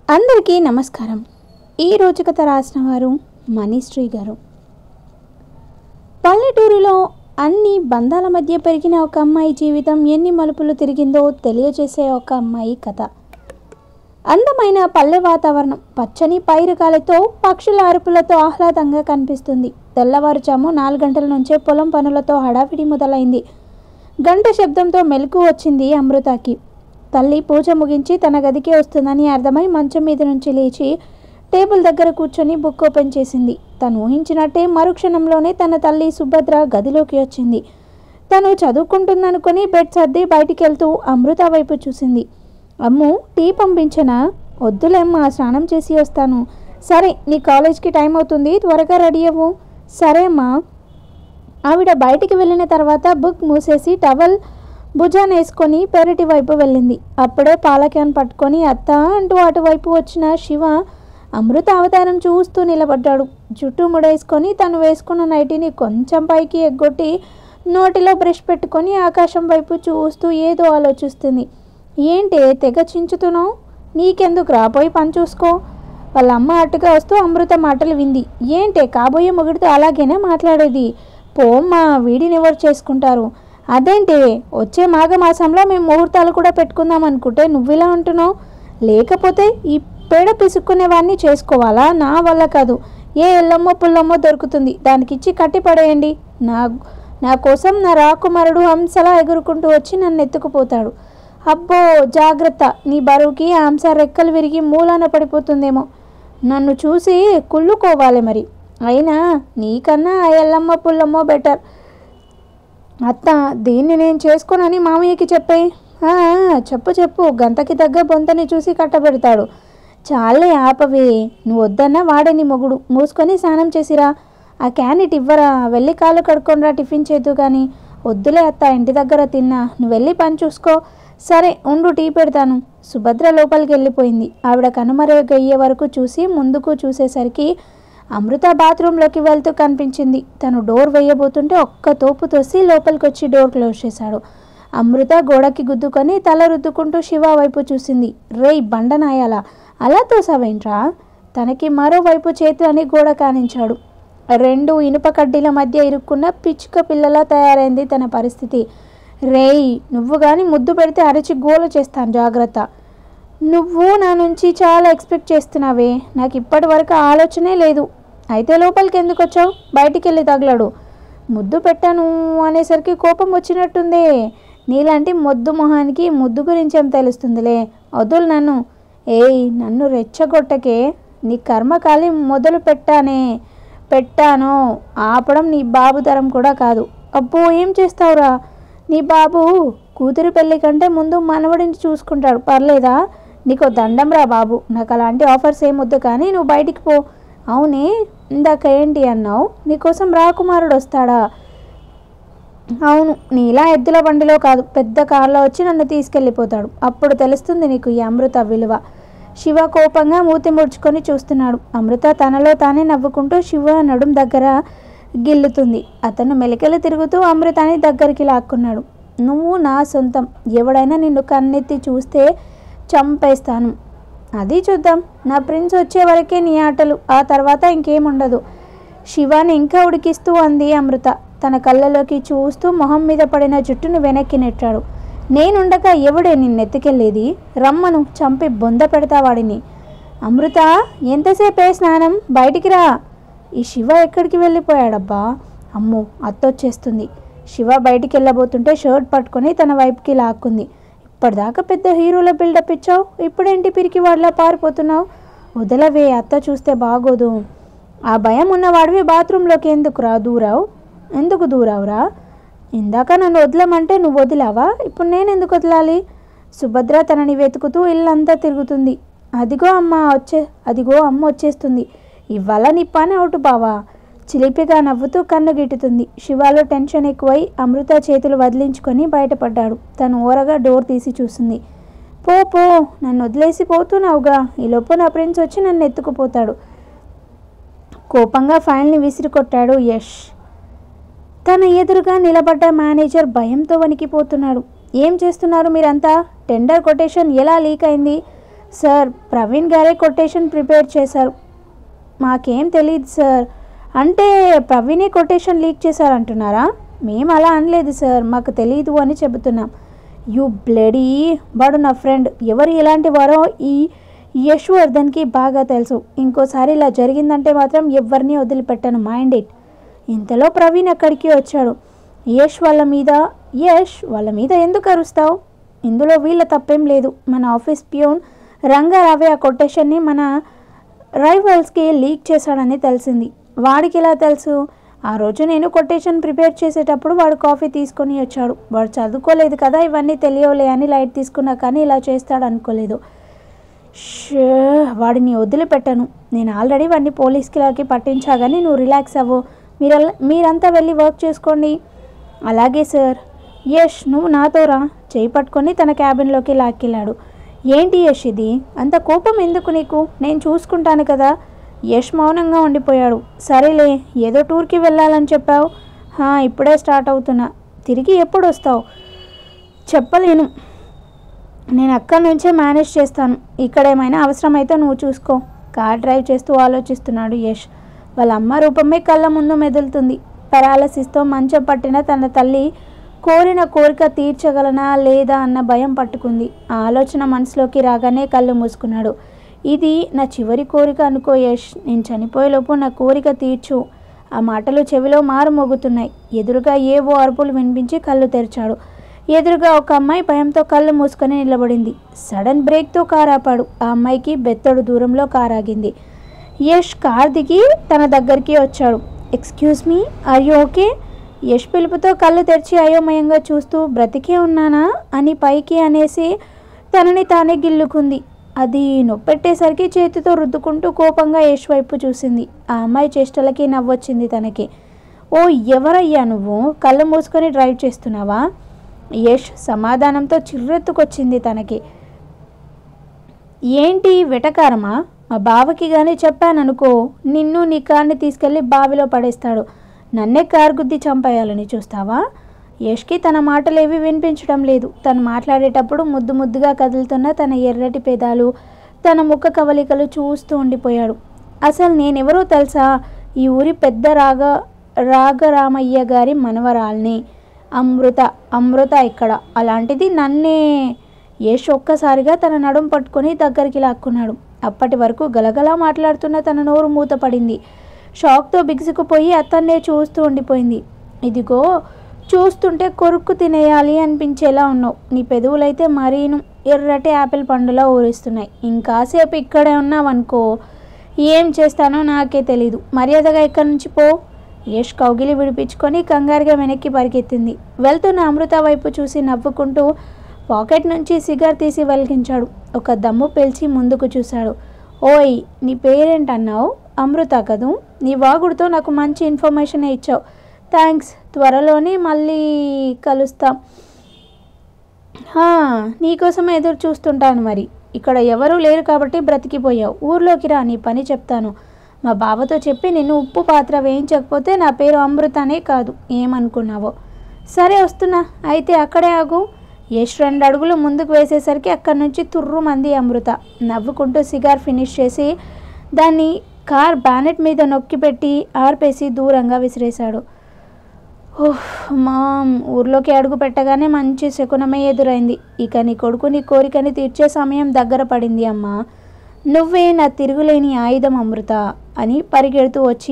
అందరికీ నమస్కారం ఈ రోజు కథ రాసిన వారు మనీశ్రీ గారు పల్లెటూరులో అన్ని బంధాల మధ్య పెరిగిన ఒక అమ్మాయి జీవితం ఎన్ని మలుపులు తిరిగిందో తెలియజేసే ఒక అమ్మాయి కథ అందమైన పల్లె వాతావరణం పచ్చని పైరుగాలితో పక్షుల అరుపులతో ఆహ్లాదంగా కనిపిస్తుంది తెల్లవారుజాము నాలుగు గంటల నుంచే పొలం పనులతో హడావిడి మొదలైంది గంట శబ్దంతో మెలకు వచ్చింది అమృతకి తల్లి పూజ ముగించి తన గదికి వస్తుందని అర్థమై మంచం మీద నుంచి లేచి టేబుల్ దగ్గర కూర్చొని బుక్ ఓపెన్ చేసింది తను ఊహించినట్టే మరుక్షణంలోనే తన తల్లి సుభద్ర గదిలోకి వచ్చింది తను చదువుకుంటుందనుకొని బెడ్ సర్ది బయటికి వెళ్తూ అమృత వైపు చూసింది అమ్ము టీ పంపించనా వద్దులేమ్మా స్నానం చేసి వస్తాను సరే నీ కాలేజ్కి టైం అవుతుంది త్వరగా రెడీ అవ్వు సరే అమ్మా ఆవిడ బయటికి వెళ్ళిన తర్వాత బుక్ మూసేసి టవల్ భుజాన వేసుకొని పెరటి వైపు వెళ్ళింది అప్పుడే పాల క్యాన్ పట్టుకొని అత్త అంటూ అటువైపు వచ్చిన శివ అమృత అవతారం చూస్తూ నిలబడ్డాడు జుట్టు ముడేసుకొని తను వేసుకున్న నైటీని కొంచెం పైకి ఎగ్గొట్టి నోటిలో బ్రష్ పెట్టుకొని ఆకాశం వైపు చూస్తూ ఏదో ఆలోచిస్తుంది ఏంటి తెగ చించుతున్నావు నీకెందుకు రాపోయి పని చూసుకో వాళ్ళ అమ్మ అట్టుగా వస్తూ అమృత మాటలు వింది ఏంటే కాబోయే మొగుడితో అలాగేనా మాట్లాడేది పోమ్మా వీడిని ఎవరు చేసుకుంటారు అదేంటి వచ్చే మాఘమాసంలో మేము ముహూర్తాలు కూడా పెట్టుకుందాం అనుకుంటే నువ్వు ఇలా అంటున్నావు లేకపోతే ఈ పేడ పిసుక్కునేవాడిని చేసుకోవాలా నా వల్ల కాదు ఏ ఎల్లమ్మో పుల్లమ్మో దొరుకుతుంది దానికి ఇచ్చి కట్టి పడేయండి నా నా కోసం నా రాకుమారుడు హంసలా ఎగురుకుంటూ వచ్చి నన్ను ఎత్తుకుపోతాడు అబ్బో జాగ్రత్త నీ బరువుకి ఆ హంస రెక్కలు విరిగి మూలాన పడిపోతుందేమో నన్ను చూసి కుళ్ళుకోవాలి మరి అయినా నీకన్నా ఆ ఎల్లమ్మ పుల్లమ్మో బెటర్ అత్త దీన్ని నేను చేసుకోనని మామయ్యకి చెప్పే "ఆ, ఆ, చెప్పు చెప్పు గంతకి తగ్గ బొంతని చూసి కట్టబెడతాడు చాలే ఆపవే నువ్వు వద్దన్నా వాడే నీ మొగుడు మూసుకొని స్నానం చేసిరా ఆ క్యాన్ ఇటు ఇవ్వరా వెళ్ళి కాళ్ళు కడుక్కొనిరా టిఫిన్ చేద్దు కానీ వద్దులే అత్త ఇంటి దగ్గర తిన్నా నువ్వు వెళ్ళి పని చూసుకో సరే ఉండు టీ పెడతాను సుభద్ర లోపలికి వెళ్ళిపోయింది ఆవిడ కనుమరుగయ్యే వరకు చూసి ముందుకు చూసేసరికి అమృత బాత్రూంలోకి వెళ్తూ కనిపించింది తను డోర్ వేయబోతుంటే ఒక్క తోపు తోసి లోపలికి వచ్చి డోర్ క్లోజ్ చేశాడు అమృత గోడకి గుద్దుకొని తల రుద్దుకుంటూ శివ వైపు చూసింది రేయ్ బండనాయాల అలా తోసావేంట్రా తనకి మరోవైపు చేతులని గోడ కానించాడు రెండు ఇనుప కడ్డీల మధ్య ఇరుక్కున్న పిచ్చుక పిల్లలా తయారైంది తన పరిస్థితి రేయ్ నువ్వు కానీ ముద్దు పెడితే అరిచి గోల చేస్తాను జాగ్రత్త నువ్వు నా నుంచి చాలా ఎక్స్పెక్ట్ చేస్తున్నావే నాకు ఇప్పటి వరకు ఆలోచనే లేదు అయితే లోపలికి ఎందుకు వచ్చావు బయటికి వెళ్ళి తగలడు ముద్దు పెట్టాను అనేసరికి కోపం వచ్చినట్టుందే నీలాంటి మొద్దు మొహానికి ముద్దు గురించి ఏం తెలుస్తుందిలే వదులు నన్ను ఏయ్ నన్ను రెచ్చగొట్టకే నీ కర్మకాలి మొదలు పెట్టానే పెట్టాను ఆపడం నీ బాబు తరం కూడా కాదు అబ్బో ఏం చేస్తావురా నీ బాబు కూతురు పెళ్లి కంటే ముందు మనవడిని చూసుకుంటాడు పర్లేదా నీకు దండం రా బాబు నాకు అలాంటి ఆఫర్స్ ఏమొద్దు కానీ నువ్వు బయటికి పో అవునే ఇందాక ఏంటి అన్నావు నీకోసం రాకుమారుడు వస్తాడా అవును నీలా ఎద్దుల బండిలో కాదు పెద్ద కారులో వచ్చి నన్ను తీసుకెళ్ళిపోతాడు అప్పుడు తెలుస్తుంది నీకు ఈ అమృత విలువ శివ కోపంగా మూతి ముడుచుకొని చూస్తున్నాడు అమృత తనలో తానే నవ్వుకుంటూ శివ నడుం దగ్గర గిల్లుతుంది అతను మెలికలు తిరుగుతూ అమృతాన్ని దగ్గరికి లాక్కున్నాడు నువ్వు నా సొంతం ఎవడైనా నిన్ను కన్నెత్తి చూస్తే చంపేస్తాను అది చూద్దాం నా ప్రిన్స్ వచ్చే వరకే నీ ఆటలు ఆ తర్వాత ఇంకేముండదు శివాని ఇంకా ఉడికిస్తూ అంది అమృత తన కళ్ళలోకి చూస్తూ మొహం మీద పడిన జుట్టును వెనక్కి నెట్టాడు నేనుండగా ఎవడే నిన్నెత్తుకెళ్ళేది రమ్మను చంపి బొంద పెడతా వాడిని అమృత ఎంతసేపే స్నానం బయటికి రా ఈ శివ ఎక్కడికి వెళ్ళిపోయాడబ్బా అమ్మో అత్తొచ్చేస్తుంది శివ బయటికి వెళ్ళబోతుంటే షర్ట్ పట్టుకొని తన వైపుకి లాక్కుంది ఇప్పటిదాకా పెద్ద హీరోల బిల్డప్ ఇచ్చావు ఇప్పుడేంటి పిరికి వాడిలా పారిపోతున్నావు వదలవే అత్త చూస్తే బాగోదు ఆ భయం ఉన్నవాడివి బాత్రూంలోకి ఎందుకు రా దూరావు ఎందుకు దూరావురా ఇందాక నన్ను వదలమంటే నువ్వు వదిలావా ఇప్పుడు నేను ఎందుకు వదలాలి సుభద్ర తనని వెతుకుతూ ఇల్లంతా తిరుగుతుంది అదిగో అమ్మ వచ్చే అదిగో అమ్మ వచ్చేస్తుంది ఇవాళ నీ పని అవుట్ బావా చిలిపిగా నవ్వుతూ కన్ను గిట్టుతుంది శివాలో టెన్షన్ ఎక్కువై అమృత చేతులు వదిలించుకొని బయటపడ్డాడు తను ఓరగా డోర్ తీసి చూసింది పో పో నన్ను వదిలేసి పోతున్నావుగా ఈలోపు నా ప్రిన్స్ వచ్చి నన్ను ఎత్తుకుపోతాడు కోపంగా ఫైల్ని విసిరి కొట్టాడు యష్ తన ఎదురుగా నిలబడ్డ మేనేజర్ భయంతో వణికిపోతున్నాడు ఏం చేస్తున్నారు మీరంతా టెండర్ కొటేషన్ ఎలా లీక్ అయింది సార్ ప్రవీణ్ గారే కొటేషన్ ప్రిపేర్ చేశారు మాకేం తెలియదు సార్ అంటే ప్రవీణే కొటేషన్ లీక్ చేశారంటున్నారా మేము అలా అనలేదు సార్ మాకు తెలియదు అని చెబుతున్నాం యు బ్లడీ వాడు నా ఫ్రెండ్ ఎవరు ఎలాంటి వారో ఈ యశ్వర్ధన్కి బాగా తెలుసు ఇంకోసారి ఇలా జరిగిందంటే మాత్రం ఎవరిని వదిలిపెట్టను మైండ్ ఇట్ ఇంతలో ప్రవీణ్ అక్కడికి వచ్చాడు యష్ వాళ్ళ మీద యష్ వాళ్ళ మీద ఎందుకు అరుస్తావు ఇందులో వీళ్ళ తప్పేం లేదు మన ఆఫీస్ ప్యూన్ రంగారావే ఆ కొటేషన్ని మన రైవల్స్కి లీక్ చేశాడని తెలిసింది వాడికి ఎలా తెలుసు ఆ రోజు నేను కొటేషన్ ప్రిపేర్ చేసేటప్పుడు వాడు కాఫీ తీసుకొని వచ్చాడు వాడు చదువుకోలేదు కదా ఇవన్నీ తెలియవులే అని లైట్ తీసుకున్నా కానీ ఇలా చేస్తాడు అనుకోలేదు షే వాడిని వదిలిపెట్టను నేను ఆల్రెడీ వాడిని పోలీస్కి లాకి పట్టించా కానీ నువ్వు రిలాక్స్ అవ్వు మీరు మీరంతా వెళ్ళి వర్క్ చేసుకోండి అలాగే సార్ యష్ నువ్వు నాతో రా చేయి పట్టుకొని తన క్యాబిన్లోకి లాక్కెళ్ళాడు ఏంటి యష్ ఇది అంత కోపం ఎందుకు నీకు నేను చూసుకుంటాను కదా యష్ మౌనంగా ఉండిపోయాడు సరేలే ఏదో టూర్కి వెళ్ళాలని చెప్పావు హా, ఇప్పుడే స్టార్ట్ అవుతున్నా తిరిగి ఎప్పుడు వస్తావు చెప్పలేను నేను అక్కడి నుంచే మేనేజ్ చేస్తాను ఇక్కడ ఏమైనా అవసరమైతే నువ్వు చూసుకో కార్ డ్రైవ్ చేస్తూ ఆలోచిస్తున్నాడు యష్ వాళ్ళ అమ్మ రూపమే కళ్ళ ముందు మెదులుతుంది పెరాలసిస్తో మంచం పట్టిన తన తల్లి కోరిన కోరిక తీర్చగలనా లేదా అన్న భయం పట్టుకుంది ఆ ఆలోచన మనసులోకి రాగానే కళ్ళు మూసుకున్నాడు ఇది నా చివరి కోరిక అనుకో యష్ నేను చనిపోయేలోపు నా కోరిక తీర్చు ఆ మాటలు చెవిలో మారు మోగుతున్నాయి ఎదురుగా ఏవో అరుపులు వినిపించి కళ్ళు తెరిచాడు ఎదురుగా ఒక అమ్మాయి భయంతో కళ్ళు మూసుకొని నిలబడింది సడన్ బ్రేక్తో కార్ ఆపాడు ఆ అమ్మాయికి బెత్తడు దూరంలో కార్ ఆగింది యష్ కార్ దిగి తన దగ్గరికి వచ్చాడు excuse me are you okay Yash పిలుపుతో కళ్ళు తెరిచి అయోమయంగా చూస్తూ బ్రతికే ఉన్నానా అని పైకి అనేసి తనని తానే గిల్లుకుంది అది నొప్పెట్టేసరికి చేతితో రుద్దుకుంటూ కోపంగా యష్ వైపు చూసింది ఆ అమ్మాయి చేష్టలకి నవ్వొచ్చింది తనకి ఓ ఎవరయ్యా నువ్వు కళ్ళు మూసుకొని డ్రైవ్ చేస్తున్నావా యష్ సమాధానంతో చిర్రెత్తుకొచ్చింది తనకి ఏంటి వెటకారమా మా బావకి కానీ చెప్పాననుకో నిన్ను నీ కార్ని తీసుకెళ్ళి బావిలో పడేస్తాడు నన్నే కారు గుద్ది చంపేయాలని చూస్తావా యష్కి తన మాటలేవి వినిపించడం లేదు తను మాట్లాడేటప్పుడు ముద్దు ముద్దుగా కదులుతున్న తన ఎర్రటి పెదాలు తన ముఖ కవలికలు చూస్తూ ఉండిపోయాడు అసలు నేనెవరో తెలుసా ఈ ఊరి పెద్ద రాగ రాగరామయ్య గారి మనవరాల్ని అమృత అమృత ఇక్కడ అలాంటిది నన్నే యష్ ఒక్కసారిగా తన నడుం పట్టుకొని దగ్గరికి లాక్కున్నాడు అప్పటి వరకు గలగలా మాట్లాడుతున్న తన నోరు మూతపడింది షాక్తో బిగుసుకుపోయి అతన్నే చూస్తూ ఉండిపోయింది ఇదిగో చూస్తుంటే కొరుక్కు తినేయాలి అనిపించేలా ఉన్నావు నీ పెదవులైతే మరీను ఎర్రటి యాపిల్ పండులా ఊరిస్తున్నాయి ఇంకాసేపు ఇక్కడే ఉన్నావనుకో ఏం చేస్తానో నాకే తెలీదు మర్యాదగా ఇక్కడి నుంచి పో యష్ కౌగిలి విడిపించుకొని కంగారుగా వెనక్కి పరిగెత్తింది వెళ్తున్న అమృత వైపు చూసి నవ్వుకుంటూ పాకెట్ నుంచి సిగార్ తీసి వెలిగించాడు ఒక దమ్ము పేల్చి ముందుకు చూశాడు ఓయ్ నీ పేరేంటన్నావు అమృత కదూ నీ వాగుడుతో నాకు మంచి ఇన్ఫర్మేషన్ ఇచ్చావు థ్యాంక్స్ త్వరలోనే మళ్ళీ కలుస్తాం హా, నీకోసం ఎదురు చూస్తుంటాను మరి ఇక్కడ ఎవరూ లేరు కాబట్టి బ్రతికిపోయావు ఊర్లోకి రా నీ పని చెప్తాను మా బావతో చెప్పి నిన్ను ఉప్పు పాత్ర వేయించకపోతే నా పేరు అమృతనే కాదు ఏమనుకున్నావో సరే వస్తున్నా అయితే అక్కడే ఆగు యష్ రెండు అడుగులు ముందుకు వేసేసరికి అక్కడి నుంచి తుర్రు మంది అమృత నవ్వుకుంటూ సిగార్ ఫినిష్ చేసి దాన్ని కార్ బ్యానెట్ మీద నొక్కి పెట్టి ఆర్పేసి దూరంగా విసిరేశాడు ఓహ్ మామ్ ఊర్లోకి అడుగు పెట్టగానే మంచి శకునమే ఎదురైంది ఇక నీ కొడుకు నీ కోరికని తీర్చే సమయం దగ్గర పడింది అమ్మా నువ్వే నా తిరుగులేని ఆయుధం అమృత అని పరిగెడుతూ వచ్చి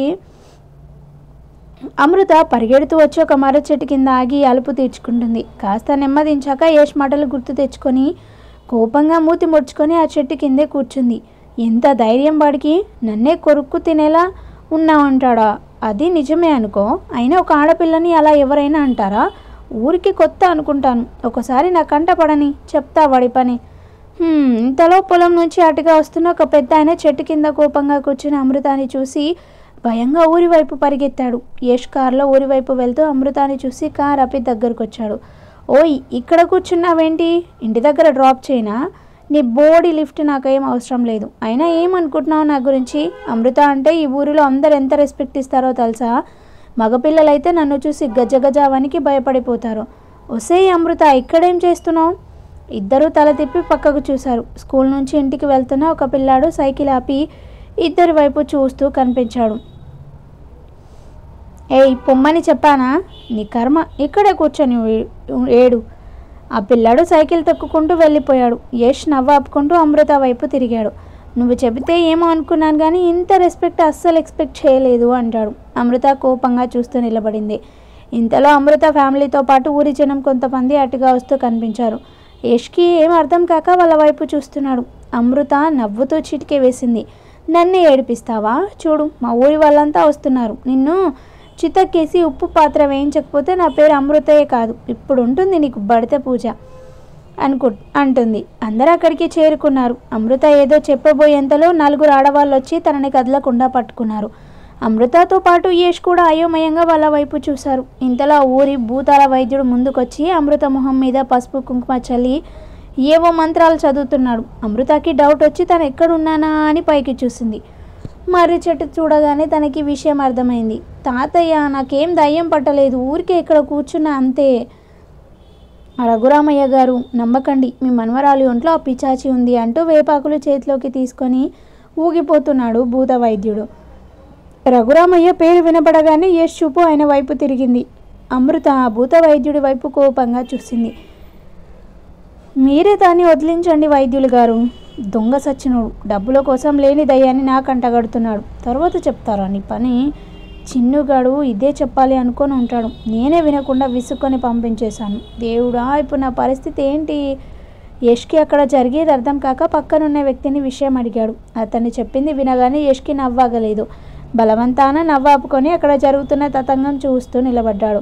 అమృత పరిగెడుతూ వచ్చి ఒక మర్ర చెట్టు కింద ఆగి అలుపు తీర్చుకుంటుంది కాస్త నెమ్మదించాక యష్ మాటలు గుర్తు తెచ్చుకొని కోపంగా మూతి ముడుచుకొని ఆ చెట్టు కిందే కూర్చుంది ఎంత ధైర్యం వాడికి నన్నే కొరుక్కు తినేలా ఉన్నావంటాడా అది నిజమే అనుకో అయినా ఒక ఆడపిల్లని అలా ఎవరైనా అంటారా ఊరికి కొత్త అనుకుంటాను ఒకసారి నా కంట పడని చెప్తా వాడి పని హ్మ్, ఇంతలో పొలం నుంచి అటుగా వస్తున్న ఒక పెద్ద ఆయన చెట్టు కింద కోపంగా కూర్చుని అమృతాన్ని చూసి భయంగా ఊరి వైపు పరిగెత్తాడు యష్ కార్లో ఊరి వైపు వెళ్తూ అమృతాన్ని చూసి కార్ ఆపి దగ్గరకు వచ్చాడు ఓయ్ ఇక్కడ కూర్చున్నావేంటి ఇంటి దగ్గర డ్రాప్ చేయనా నీ బోడీ లిఫ్ట్ నాకేం అవసరం లేదు అయినా ఏమనుకుంటున్నావు నా గురించి అమృత అంటే ఈ ఊరిలో అందరు ఎంత రెస్పెక్ట్ ఇస్తారో తెలుసా మగపిల్లలైతే నన్ను చూసి గజ గజ వనికి భయపడిపోతారు ఒసే అమృత ఇక్కడేం చేస్తున్నావు ఇద్దరూ తల తిప్పి పక్కకు చూశారు స్కూల్ నుంచి ఇంటికి వెళ్తున్న ఒక పిల్లాడు సైకిల్ ఆపి ఇద్దరి వైపు చూస్తూ కనిపించాడు ఏయ్ పొమ్మని చెప్పానా నీ కర్మ ఇక్కడే కూర్చొని ఏ- ఏడు ఆ పిల్లాడు సైకిల్ తొక్కుకుంటూ వెళ్ళిపోయాడు యష్ నవ్వు ఆపుకుంటూ అమృత వైపు తిరిగాడు నువ్వు చెబితే ఏమో అనుకున్నాను కానీ ఇంత రెస్పెక్ట్ అస్సలు ఎక్స్పెక్ట్ చేయలేదు అంటాడు అమృత కోపంగా చూస్తూ నిలబడింది ఇంతలో అమృత ఫ్యామిలీతో పాటు ఊరి జనం కొంతమంది అటుగా వస్తూ కనిపించారు యష్కి ఏం అర్థం కాక వాళ్ళ వైపు చూస్తున్నాడు అమృత నవ్వుతూ చిటికే వేసింది నన్ను ఏడిపిస్తావా చూడు మా ఊరి వాళ్ళంతా వస్తున్నారు నిన్ను చితక్కేసి ఉప్పు పాత్ర వేయించకపోతే నా పేరు అమృతయే కాదు ఇప్పుడు ఉంటుంది నీకు బడిత పూజ అనుకు అంటుంది అందరూ అక్కడికి చేరుకున్నారు అమృత ఏదో చెప్పబోయేంతలో నలుగురు ఆడవాళ్ళు వచ్చి తనని కదలకుండా పట్టుకున్నారు అమృతతో పాటు యష్ కూడా అయోమయంగా వాళ్ళ వైపు చూశారు ఇంతలో ఆ ఊరి భూతాల వైద్యుడు ముందుకొచ్చి అమృత మొహం మీద పసుపు కుంకుమ చల్లి ఏవో మంత్రాలు చదువుతున్నాడు అమృతకి డౌట్ వచ్చి తను ఎక్కడున్నానా అని పైకి చూసింది మర్రి చెట్టు చూడగానే తనకి విషయం అర్థమైంది తాతయ్య నాకేం దయ్యం పట్టలేదు ఊరికే ఇక్కడ కూర్చున్నా అంతే ఆ రఘురామయ్య గారు నమ్మకండి మీ మనవరాలి ఒంట్లో ఆ పిచాచి ఉంది అంటూ వేపాకులు చేతిలోకి తీసుకొని ఊగిపోతున్నాడు భూత వైద్యుడు రఘురామయ్య పేరు వినపడగానే యశ్ చూపు ఆయన వైపు తిరిగింది అమృత ఆ భూత వైద్యుడి వైపు కోపంగా చూసింది మీరే దాన్ని వదిలించండి వైద్యులు గారు దొంగ సచ్చినోడు డబ్బుల కోసం లేని దయ్యాన్ని నాకు అంటగడుతున్నాడు తర్వాత చెప్తారా నీ పని చిన్నుగాడు ఇదే చెప్పాలి అనుకొని ఉంటాడు నేనే వినకుండా విసుక్కొని పంపించేశాను దేవుడా ఇప్పుడు నా పరిస్థితి ఏంటి యష్కి అక్కడ జరిగేది అర్థం కాక పక్కనున్న వ్యక్తిని విషయం అడిగాడు అతన్ని చెప్పింది వినగానే యష్కి నవ్వాగలేదు బలవంతాన నవ్వాపుకొని అక్కడ జరుగుతున్న తతంగం చూస్తూ నిలబడ్డాడు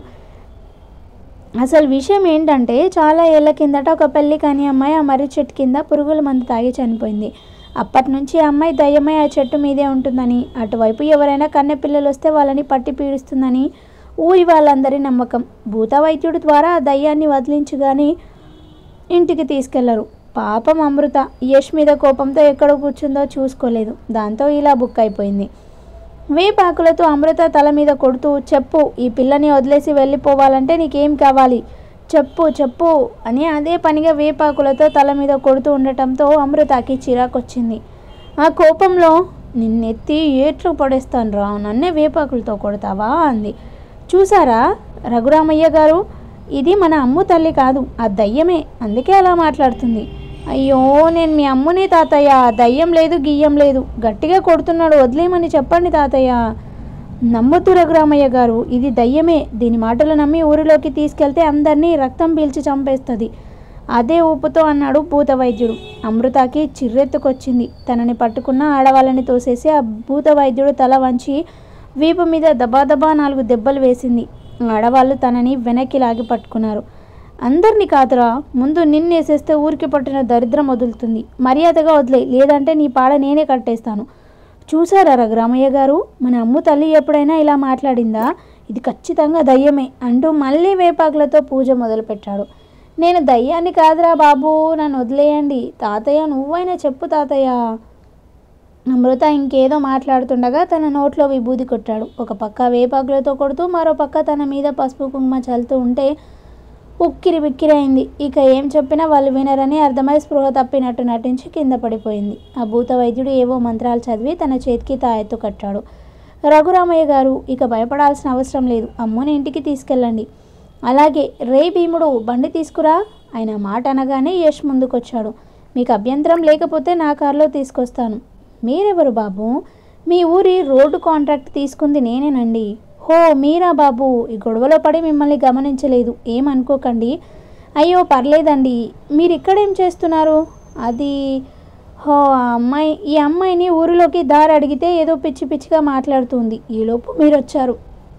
అసలు విషయం ఏంటంటే చాలా ఏళ్ల కిందట ఒక పెళ్లి కాని అమ్మాయి ఆ మర్రి చెట్టు కింద పురుగుల మందు తాగి చనిపోయింది అప్పటి నుంచి ఆ అమ్మాయి దయ్యమై ఆ చెట్టు మీదే ఉంటుందని అటువైపు ఎవరైనా కన్నె పిల్లలు వస్తే వాళ్ళని పట్టి పీడిస్తుందని ఊరి వాళ్ళందరి నమ్మకం భూత వైద్యుడి ద్వారా ఆ దయ్యాన్ని వదిలించి కానీ ఇంటికి తీసుకెళ్లరు పాపం అమృత యష్ మీద కోపంతో ఎక్కడ కూర్చుందో చూసుకోలేదు దాంతో ఇలా బుక్ అయిపోయింది వేపాకులతో అమృత తల మీద కొడుతూ చెప్పు ఈ పిల్లని వదిలేసి వెళ్ళిపోవాలంటే నీకేం కావాలి చెప్పు చెప్పు అని అదే పనిగా వేపాకులతో తల మీద కొడుతూ ఉండటంతో అమృతకి చిరాకొచ్చింది ఆ కోపంలో నిన్నెత్తి ఏట్లు పడేస్తాను రా నన్నే వేపాకులతో కొడతావా అంది చూసారా రఘురామయ్య గారు ఇది మన అమ్ము తల్లి కాదు ఆ దయ్యమే అందుకే అలా మాట్లాడుతుంది అయ్యో నేను మీ అమ్మునే తాతయ్య దయ్యం లేదు గియ్యం లేదు గట్టిగా కొడుతున్నాడు వదిలేయమని చెప్పండి తాతయ్య నమ్మొద్దు రఘురామయ్య గారు ఇది దయ్యమే దీని మాటలు నమ్మి ఊరిలోకి తీసుకెళ్తే అందరినీ రక్తం పీల్చి చంపేస్తుంది అదే ఊపుతో అన్నాడు భూత వైద్యుడు అమృతకి చిర్రెత్తుకొచ్చింది తనని పట్టుకున్న ఆడవాళ్ళని తోసేసి ఆ భూత వైద్యుడు తల వంచి వీపు మీద దబాదబా నాలుగు దెబ్బలు వేసింది ఆడవాళ్ళు తనని వెనక్కి లాగి పట్టుకున్నారు అందరినీ కాదురా ముందు నిన్నేసేస్తే ఊరికి పట్టిన దరిద్రం వదులుతుంది మర్యాదగా వదిలే లేదంటే నీ పాడ నేనే కట్టేస్తాను చూసారా రఘురామయ్య గారు మన అమ్ము తల్లి ఎప్పుడైనా ఇలా మాట్లాడిందా ఇది ఖచ్చితంగా దయ్యమే అంటూ మళ్ళీ వేపాకులతో పూజ మొదలుపెట్టాడు నేను దయ్యాన్ని కాదురా బాబు నన్ను వదిలేయండి తాతయ్య నువ్వైనా చెప్పు తాతయ్య అమృత ఇంకేదో మాట్లాడుతుండగా తన నోట్లో విభూది కొట్టాడు ఒక పక్క వేపాకులతో కొడుతూ మరో పక్క తన మీద పసుపు కుంకుమ చల్లుతూ ఉంటే ఉక్కిరి బిక్కిరైంది ఇక ఏం చెప్పినా వాళ్ళు వినరని అర్థమై స్పృహ తప్పినట్టు నటించి కింద పడిపోయింది ఆ భూత వైద్యుడు ఏవో మంత్రాలు చదివి తన చేతికి తాయెత్తు కట్టాడు రఘురామయ్య గారు ఇక భయపడాల్సిన అవసరం లేదు అమ్ముని ఇంటికి తీసుకెళ్ళండి అలాగే రే భీముడు బండి తీసుకురా ఆయన మాట అనగానే యష్ ముందుకొచ్చాడు మీకు అభ్యంతరం లేకపోతే నా కారులో తీసుకొస్తాను మీరెవరు బాబు మీ ఊరి రోడ్డు కాంట్రాక్ట్ తీసుకుంది నేనేనండి హో మీరా బాబు ఈ గొడవలో పడి మిమ్మల్ని గమనించలేదు ఏమనుకోకండి అయ్యో పర్లేదండి మీరు ఇక్కడేం చేస్తున్నారు అది హో ఆ అమ్మాయి ఈ అమ్మాయిని ఊరిలోకి దారి అడిగితే ఏదో పిచ్చి పిచ్చిగా మాట్లాడుతుంది ఈలోపు మీరు వచ్చారు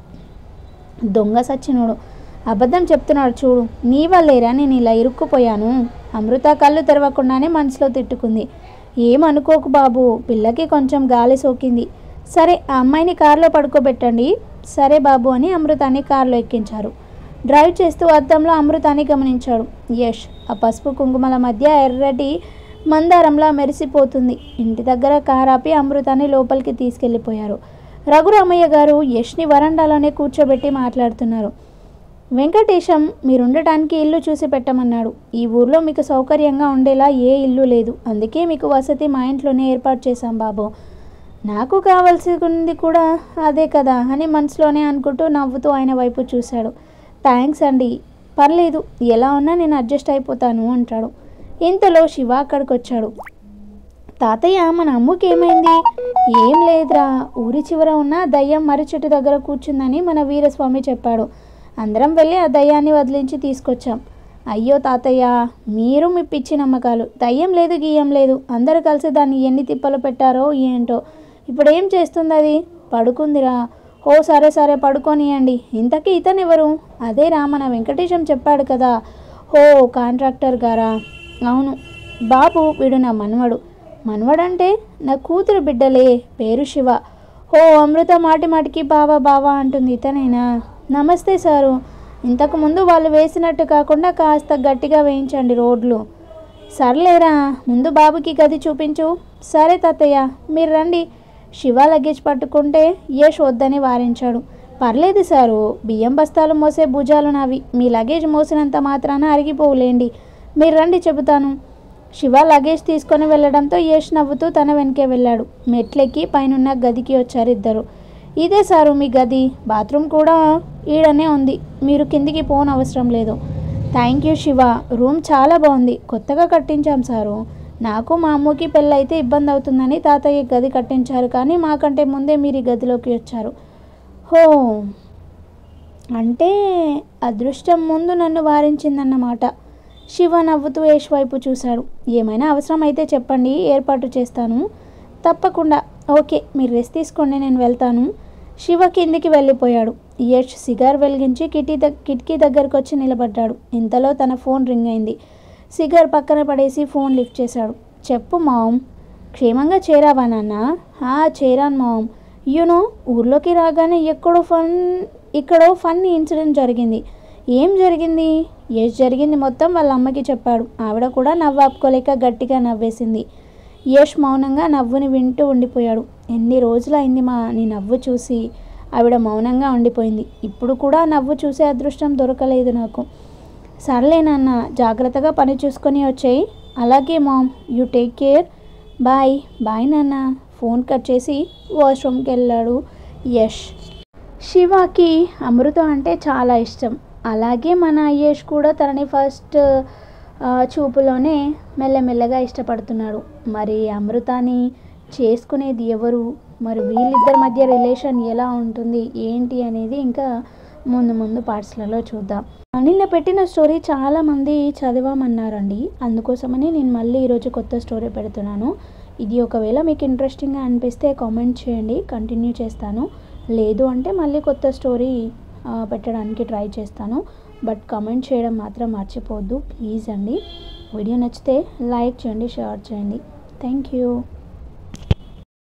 దొంగ సచ్చినోడు అబద్ధం చెప్తున్నాడు చూడు నీ వల్లేరా నేను ఇలా ఇరుక్కుపోయాను అమృత కళ్ళు తెరవకుండానే మనసులో తిట్టుకుంది ఏమనుకోకు బాబు పిల్లకి కొంచెం గాలి సోకింది సరే ఆ అమ్మాయిని కారులో పడుకోబెట్టండి సరే బాబు అని అమృతాన్ని కారులో ఎక్కించారు డ్రైవ్ చేస్తూ అద్దంలో అమృతాన్ని గమనించాడు యష్ ఆ పసుపు కుంకుమల మధ్య ఎర్రటి మందారంలా మెరిసిపోతుంది ఇంటి దగ్గర కారాపి అమృతాన్ని లోపలికి తీసుకెళ్ళిపోయారు రఘురామయ్య గారు యష్ని వరండాలోనే కూర్చోబెట్టి మాట్లాడుతున్నారు వెంకటేశం మీరుండటానికి ఇల్లు చూసి పెట్టమన్నాడు ఈ ఊర్లో మీకు సౌకర్యంగా ఉండేలా ఏ ఇల్లు లేదు అందుకే మీకు వసతి మా ఇంట్లోనే ఏర్పాటు చేశాం బాబు నాకు కావాల్సింది కూడా అదే కదా అని మనసులోనే అనుకుంటూ నవ్వుతూ ఆయన వైపు చూశాడు థ్యాంక్స్ అండి పర్లేదు ఎలా ఉన్నా నేను అడ్జస్ట్ అయిపోతాను అంటాడు ఇంతలో శివ అక్కడికి వచ్చాడు తాతయ్య మన అమ్ముకి ఏమైంది ఏం లేదురా ఊరి చివర ఉన్న దయ్యం మర్రి చెట్టు దగ్గర కూర్చుందని మన వీరస్వామి చెప్పాడు అందరం వెళ్ళి ఆ దయ్యాన్ని వదిలించి తీసుకొచ్చాం అయ్యో తాతయ్య మీరు మీ పిచ్చి నమ్మకాలు దయ్యం లేదు గీయం లేదు అందరూ కలిసి దాన్ని ఎన్ని తిప్పలు పెట్టారో ఏంటో ఇప్పుడు ఏం చేస్తుంది అది పడుకుందిరా ఓ సరే సరే పడుకోనియండి ఇంతకీ ఇతను ఎవరు అదేరా మన వెంకటేశం చెప్పాడు కదా ఓ కాంట్రాక్టర్ గారా అవును బాబు వీడు నా మనవడు మనవడంటే నా కూతురు బిడ్డలే పేరు శివ ఓ అమృత మాటి మాటికి బావా బావా అంటుంది ఇతనేనా నమస్తే సారు ఇంతకు ముందు వాళ్ళు వేసినట్టు కాకుండా కాస్త గట్టిగా వేయించండి రోడ్లు సర్లేరా ముందు బాబుకి గది చూపించు సరే తాతయ్య మీరు రండి శివ లగేజ్ పట్టుకుంటే యష్ వద్దని వారించాడు పర్లేదు సారు బియ్యం బస్తాలు మోసే భుజాలు నావి మీ లగేజ్ మోసినంత మాత్రాన అరిగిపోవులేండి మీరు రండి చెబుతాను శివ లగేజ్ తీసుకొని వెళ్ళడంతో యష్ నవ్వుతూ తన వెనకే వెళ్ళాడు మెట్లెక్కి పైనున్న గదికి వచ్చారు ఇద్దరు ఇదే సారు మీ గది బాత్రూమ్ కూడా ఈడనే ఉంది మీరు కిందికి పోన్ అవసరం లేదు థ్యాంక్ యూ శివ రూమ్ చాలా బాగుంది కొత్తగా కట్టించాం సారు నాకు మా అమ్మకి పెళ్ళైతే ఇబ్బంది అవుతుందని తాతయ్య గది కట్టించారు కానీ మాకంటే ముందే మీరు ఈ గదిలోకి వచ్చారు హో అంటే అదృష్టం ముందు నన్ను వారించిందన్నమాట శివ నవ్వుతూ యష్ వైపు చూశాడు ఏమైనా అవసరం అయితే చెప్పండి ఏర్పాటు చేస్తాను తప్పకుండా ఓకే మీరు రెస్ట్ తీసుకోండి నేను వెళ్తాను శివ కిందికి వెళ్ళిపోయాడు యష్ సిగార్ వెలిగించి కిటి దగ్ కిటికీ దగ్గరకు వచ్చి నిలబడ్డాడు ఇంతలో తన ఫోన్ రింగ్ అయింది సిగార్ పక్కన పడేసి ఫోన్ లిఫ్ట్ చేశాడు చెప్పు మామ్ క్షేమంగా చేరావా నాన్న "ఆ, చేరాను మామ్ యూనో ఊర్లోకి రాగానే ఎక్కడో ఫన్ ఇక్కడో ఫన్ ఇన్సిడెంట్ జరిగింది ఏం జరిగింది యష్ జరిగింది మొత్తం వాళ్ళ అమ్మకి చెప్పాడు ఆవిడ కూడా నవ్వు ఆపుకోలేక గట్టిగా నవ్వేసింది యష్ మౌనంగా నవ్వుని వింటూ ఉండిపోయాడు ఎన్ని రోజులైంది మా నీ నవ్వు చూసి ఆవిడ మౌనంగా ఉండిపోయింది ఇప్పుడు కూడా నవ్వు చూసే అదృష్టం దొరకలేదు నాకు సర్లే నాన్న జాగ్రత్తగా పని చూసుకొని వచ్చేయి అలాగే mom you take care bye bye నాన్న ఫోన్ కట్ చేసి వాష్రూమ్కి వెళ్ళాడు యష్ శివకి అమృత అంటే చాలా ఇష్టం అలాగే మన యష్ కూడా తనని ఫస్ట్ ఆ, చూపులోనే మెల్లమెల్లగా ఇష్టపడుతున్నాడు మరి అమృతాని చేసుకునేది ఎవరు మరి వీళ్ళిద్దరి మధ్య రిలేషన్ ఎలా ఉంటుంది ఏంటి అనేది ఇంకా ముందు ముందు పార్ట్స్లలో చూద్దాం నిన్న పెట్టిన స్టోరీ చాలామంది చదివామన్నారండి అందుకోసమని నేను మళ్ళీ ఈరోజు కొత్త స్టోరీ పెడుతున్నాను ఇది ఒకవేళ మీకు ఇంట్రెస్టింగ్గా అనిపిస్తే కామెంట్ చేయండి కంటిన్యూ చేస్తాను లేదు అంటే మళ్ళీ కొత్త స్టోరీ ఆ, పెట్టడానికి ట్రై చేస్తాను బట్ కమెంట్ చేయడం మాత్రం మర్చిపోవద్దు ప్లీజ్ అండి వీడియో నచ్చితే లైక్ చేయండి షేర్ చేయండి థ్యాంక్ యూ